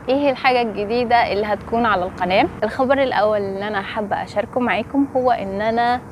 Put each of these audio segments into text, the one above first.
ايه الحاجة الجديدة اللي هتكون على القناة الخبر الاول اللي انا حابة اشاركه معاكم هو ان انا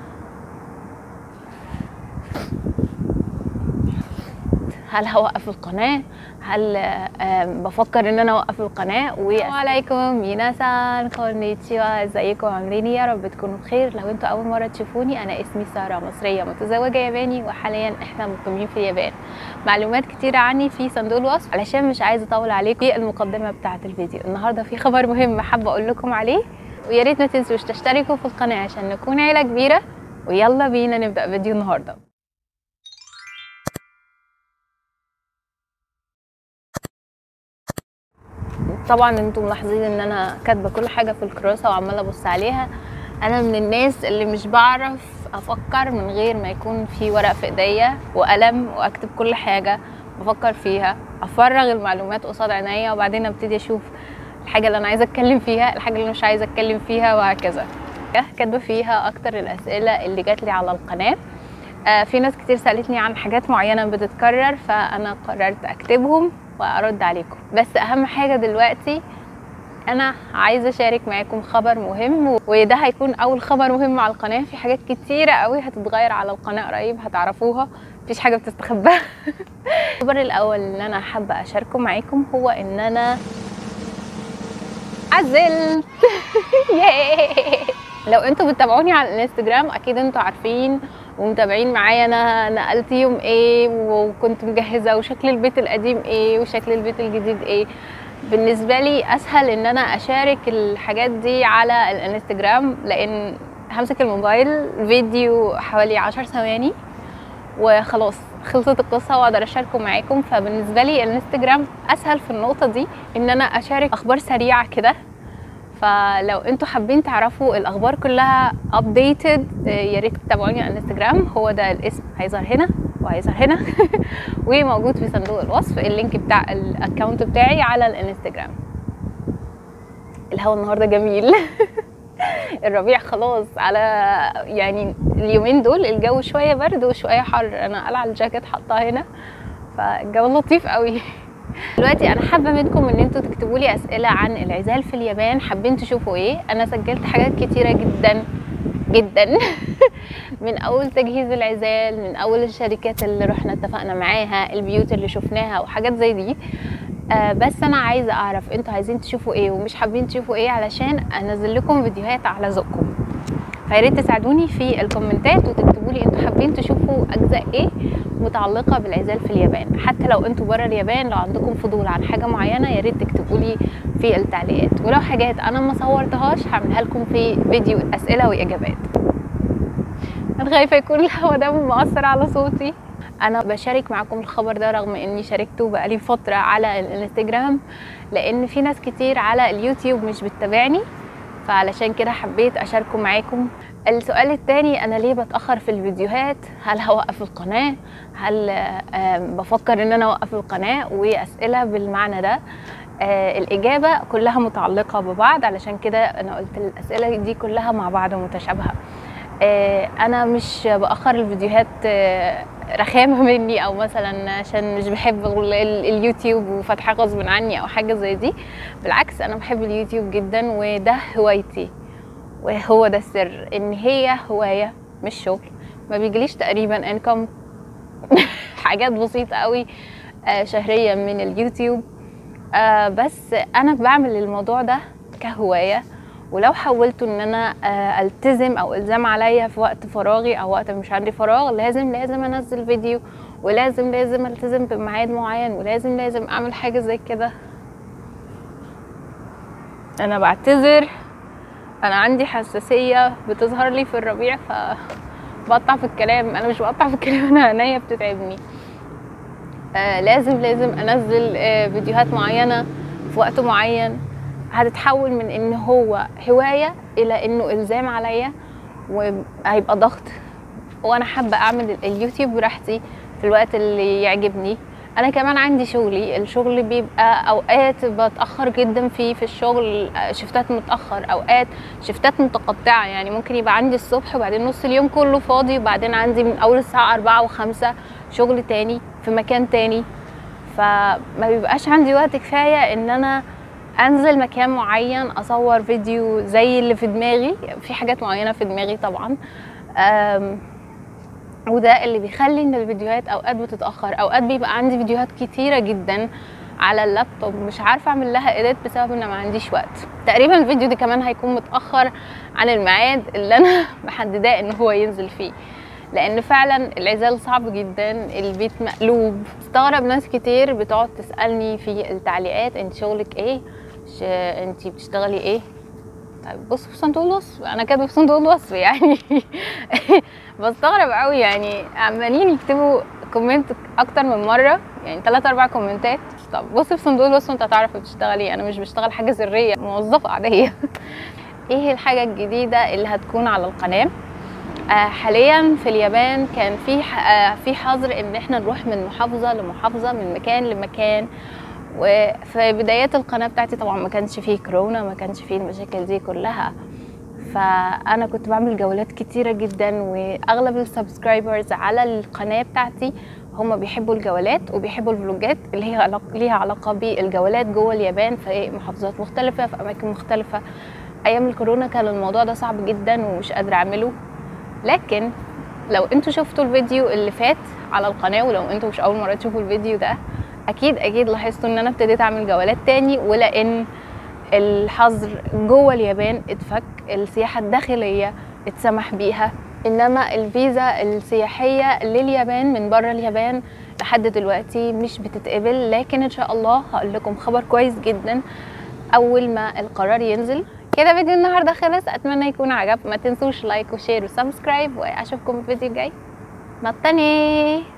هل هوقف القناة هل آه، بفكر ان انا اوقف القناة والسلام عليكم ميناسان كونيتشيوا ازيكم عاملين إيه؟ يا رب تكونوا بخير لو انتوا اول مرة تشوفوني انا اسمي سارة مصرية متزوجة ياباني وحاليا احنا مقيمين في اليابان معلومات كتيرة عني في صندوق الوصف علشان مش عايزة اطول عليكم في المقدمة بتاعة الفيديو النهاردة في خبر مهم حابة اقول لكم عليه ويا ريت ما تنسوش تشتركوا في القناة عشان نكون عيلة كبيرة ويلا بينا نبدأ فيديو النهارده طبعا انتم ملاحظين ان انا كاتبه كل حاجه في الكراسه وعماله ابص عليها انا من الناس اللي مش بعرف افكر من غير ما يكون في ورق في ايديا وقلم واكتب كل حاجه بفكر فيها افرغ المعلومات قصاد عينيا وبعدين ابتدي اشوف الحاجه اللي انا عايزه اتكلم فيها الحاجه اللي مش عايزه اتكلم فيها وهكذا كاتبه فيها اكتر الاسئله اللي جات لي على القناه آه، في ناس كتير سالتني عن حاجات معينه بتتكرر فانا قررت اكتبهم وارد عليكم بس اهم حاجه دلوقتي انا عايزه اشارك معاكم خبر مهم وده هيكون اول خبر مهم على القناه في حاجات كتيره قوي هتتغير على القناه قريب هتعرفوها مفيش حاجه بتستخبى الخبر الاول اللي انا حابه اشاركه معاكم هو ان انا عزلت لو انتوا بتتابعوني على الانستجرام اكيد انتوا عارفين ومتابعين معايا انا نقلت يوم ايه وكنت مجهزه وشكل البيت القديم ايه وشكل البيت الجديد ايه بالنسبه لي اسهل ان انا اشارك الحاجات دي على الانستجرام لان همسك الموبايل فيديو حوالي عشر ثواني وخلاص خلصت القصه واقدر اشاركه معاكم فبالنسبه لي الانستجرام اسهل في النقطه دي ان انا اشارك اخبار سريعه كده فلو انتوا حابين تعرفوا الاخبار كلها ابديتد يا ريت تتابعوني على الانستجرام هو ده الاسم هيظهر هنا وهيظهر هنا وموجود في صندوق الوصف اللينك بتاع الاكونت بتاعي على الانستجرام الهوا النهارده جميل الربيع خلاص على يعني اليومين دول الجو شويه برد وشويه حر انا قلع الجاكيت حاطاه هنا فالجو لطيف قوي دلوقتي انا حابه منكم ان انتوا تكتبوا لي اسئله عن العزال في اليابان حابين تشوفوا ايه انا سجلت حاجات كتيره جدا جدا من اول تجهيز العزال من اول الشركات اللي رحنا اتفقنا معاها البيوت اللي شفناها وحاجات زي دي آه بس انا عايزه اعرف انتوا عايزين تشوفوا ايه ومش حابين تشوفوا ايه علشان انزل لكم فيديوهات على ذوقكم فياريت تساعدوني في الكومنتات وتكتبوا لي انتوا حابين تشوفوا اجزاء ايه متعلقه بالعزال في اليابان حتى لو انتوا بره اليابان لو عندكم فضول عن حاجه معينه يا ريت تكتبوا لي في التعليقات ولو حاجات انا ما صورتهاش هعملها لكم في فيديو اسئله واجابات انا خايفه يكون الهوا ده مؤثر على صوتي انا بشارك معاكم الخبر ده رغم اني شاركته بقالي فتره على الانستجرام لان في ناس كتير على اليوتيوب مش بتتابعني فعلشان كده حبيت اشاركه معاكم السؤال التاني انا ليه بتاخر في الفيديوهات هل هوقف القناه هل بفكر ان انا اوقف القناه واسئله بالمعنى ده آه الاجابه كلها متعلقه ببعض علشان كده انا قلت الاسئله دي كلها مع بعض متشابهه آه انا مش باخر الفيديوهات آه رخامه مني او مثلا عشان مش بحب اليوتيوب وفاتحه غصب عني او حاجه زي دي بالعكس انا بحب اليوتيوب جدا وده هوايتي وهو ده السر ان هي هوايه مش شغل ما بيجيليش تقريبا انكم حاجات بسيطه قوي شهريا من اليوتيوب بس انا بعمل الموضوع ده كهوايه ولو حاولت ان انا التزم او الزام عليا في وقت فراغي او وقت مش عندي فراغ لازم لازم انزل فيديو ولازم لازم التزم بميعاد معين ولازم لازم اعمل حاجه زي كده انا بعتذر انا عندي حساسيه بتظهر لي في الربيع ف بقطع في الكلام انا مش بقطع في الكلام انا عينيا بتتعبني آه لازم لازم انزل آه فيديوهات معينه في وقت معين هتتحول من ان هو هوايه الى انه الزام عليا وهيبقى ضغط وانا حابه اعمل اليوتيوب براحتي في الوقت اللي يعجبني انا كمان عندي شغلي الشغل بيبقى اوقات بتاخر جدا فيه في الشغل شفتات متاخر اوقات شفتات متقطعه يعني ممكن يبقى عندي الصبح وبعدين نص اليوم كله فاضي وبعدين عندي من اول الساعه أربعة وخمسة شغل تاني في مكان تاني فما بيبقاش عندي وقت كفايه ان انا انزل مكان معين اصور فيديو زي اللي في دماغي في حاجات معينه في دماغي طبعا أم، وده اللي بيخلي ان الفيديوهات اوقات بتتاخر اوقات بيبقى عندي فيديوهات كتيره جدا على اللابتوب مش عارفه اعمل لها ايديت بسبب ان ما عنديش وقت تقريبا الفيديو ده كمان هيكون متاخر عن الميعاد اللي انا محدداه ان هو ينزل فيه لان فعلا العزال صعب جدا البيت مقلوب استغرب ناس كتير بتقعد تسالني في التعليقات انت شغلك ايه ش... انت بتشتغلي ايه طيب بص في صندوق الوصف انا كاتبه في صندوق الوصف يعني بستغرب قوي يعني عمالين يكتبوا كومنت اكتر من مره يعني ثلاث اربع كومنتات طب بص في صندوق الوصف انت هتعرف بتشتغلي انا مش بشتغل حاجه سريه موظفه عاديه ايه الحاجه الجديده اللي هتكون على القناه آه حاليا في اليابان كان في ح- آه في حظر ان احنا نروح من محافظه لمحافظه من مكان لمكان وفي بدايات القناه بتاعتي طبعا ما كانش فيه كورونا ما كانش فيه المشاكل دي كلها فانا كنت بعمل جولات كتيره جدا واغلب السبسكرايبرز على القناه بتاعتي هم بيحبوا الجولات وبيحبوا الفلوجات اللي هي علاق- ليها علاقه بالجولات جوه اليابان في محافظات مختلفه في اماكن مختلفه ايام الكورونا كان الموضوع ده صعب جدا ومش قادره اعمله لكن لو انتوا شفتوا الفيديو اللي فات على القناه ولو انتوا مش اول مره تشوفوا الفيديو ده اكيد اكيد لاحظتوا ان انا ابتديت اعمل جولات تاني ولان الحظر جوه اليابان اتفك السياحه الداخليه اتسمح بيها انما الفيزا السياحيه لليابان من بره اليابان لحد دلوقتي مش بتتقبل لكن ان شاء الله هقول لكم خبر كويس جدا اول ما القرار ينزل كده فيديو النهارده خلص اتمنى يكون عجب ما تنسوش لايك وشير وسبسكرايب واشوفكم في الفيديو الجاي نطني